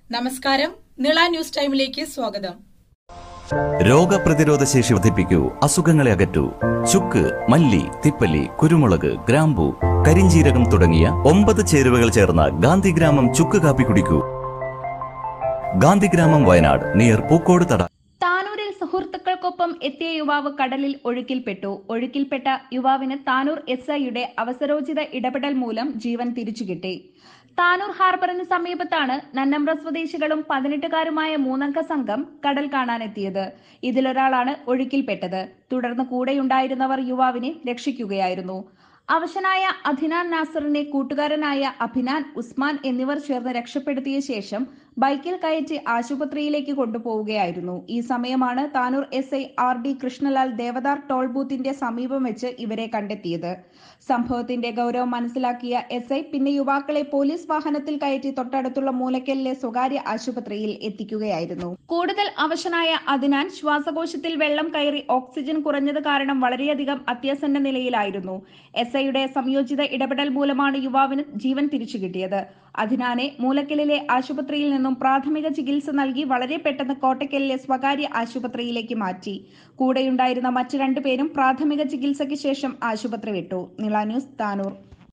നമസ്കാരം നിള ന്യൂസ് ടൈമിലേക്ക് സ്വാഗതം രോഗപ്രതിരോധ ശേഷി വർദ്ധിപ്പിക്കൂ അസുഖങ്ങളെ അകറ്റൂ ചുക്ക് മല്ലി തിപ്പല്ലി കുരുമുളക് ഗ്രാമ്പു കരിഞ്ചീരകം തുടങ്ങിയ ഒമ്പത് ചേരുവകൾ ചേർന്ന ഗാന്ധിഗ്രാമം ചുക്ക് കാപ്പി കുടിക്കൂ ഗാന്ധിഗ്രാമം വയനാട് നിയർ പൂക്കോട് തട താനൂരിൽ സുഹൃത്തുക്കൾക്കൊപ്പം എത്തിയ യുവാവ് കടലിൽ ഒഴുക്കിൽപ്പെട്ടു ഒഴുക്കിൽപ്പെട്ട യുവാവിന് താനൂർ എസ് ഐയുടെ അവസരോചിത ഇടപെടൽ മൂലം ജീവൻ തിരിച്ചുകിട്ടി താനൂർ ഹാർബറിന് സമീപത്താണ് നന്നമ്ര സ്വദേശികളും പതിനെട്ടുകാരുമായ മൂന്നംഗ സംഘം കടൽ കാണാനെത്തിയത് ഇതിലൊരാളാണ് ഒഴുക്കിൽപ്പെട്ടത് തുടർന്ന് കൂടെയുണ്ടായിരുന്നവർ യുവാവിനെ രക്ഷിക്കുകയായിരുന്നു അവശനായ അധിനാൻ നാസറിനെ കൂട്ടുകാരനായ അഭിനാൻ ഉസ്മാൻ എന്നിവർ ചേർന്ന് രക്ഷപ്പെടുത്തിയ ശേഷം ബൈക്കിൽ കയറ്റി ആശുപത്രിയിലേക്ക് കൊണ്ടുപോവുകയായിരുന്നു ഈ സമയമാണ് Tanur S I R D Krishnalal Devadhar toll ബൂത്തിന്റെ സമീപം വെച്ച് ഇവരെ കണ്ടെത്തിയത് സംഭവത്തിന്റെ ഗൗരവം മനസ്സിലാക്കിയ എസ് ഐ പിന്നെ യുവാക്കളെ പോലീസ് വാഹനത്തിൽ കയറ്റി തൊട്ടടുത്തുള്ള മൂലക്കലിലെ സ്വകാര്യ ആശുപത്രിയിൽ എത്തിക്കുകയായിരുന്നു കൂടുതൽ അവശനായ അദിനാൻ ശ്വാസകോശത്തിൽ വെള്ളം കയറി ഓക്സിജൻ കുറഞ്ഞത് കാരണം വളരെയധികം അത്യാസന്ന നിലയിലായിരുന്നു എസ് ഐയുടെ സംയോജിത ഇടപെടൽ മൂലമാണ് യുവാവിന് ജീവൻ തിരിച്ചു കിട്ടിയത് അധിനാനെ മൂലക്കലിലെ ആശുപത്രിയിൽ നിന്നും പ്രാഥമിക ചികിത്സ നൽകി വളരെ പെട്ടെന്ന് കോട്ടക്കലിലെ സ്വകാര്യ ആശുപത്രിയിലേക്ക് മാറ്റി കൂടെയുണ്ടായിരുന്ന മറ്റു രണ്ടുപേരും പ്രാഥമിക ചികിത്സയ്ക്ക് ശേഷം ആശുപത്രി വിട്ടു നിള ന്യൂസ് താനൂർ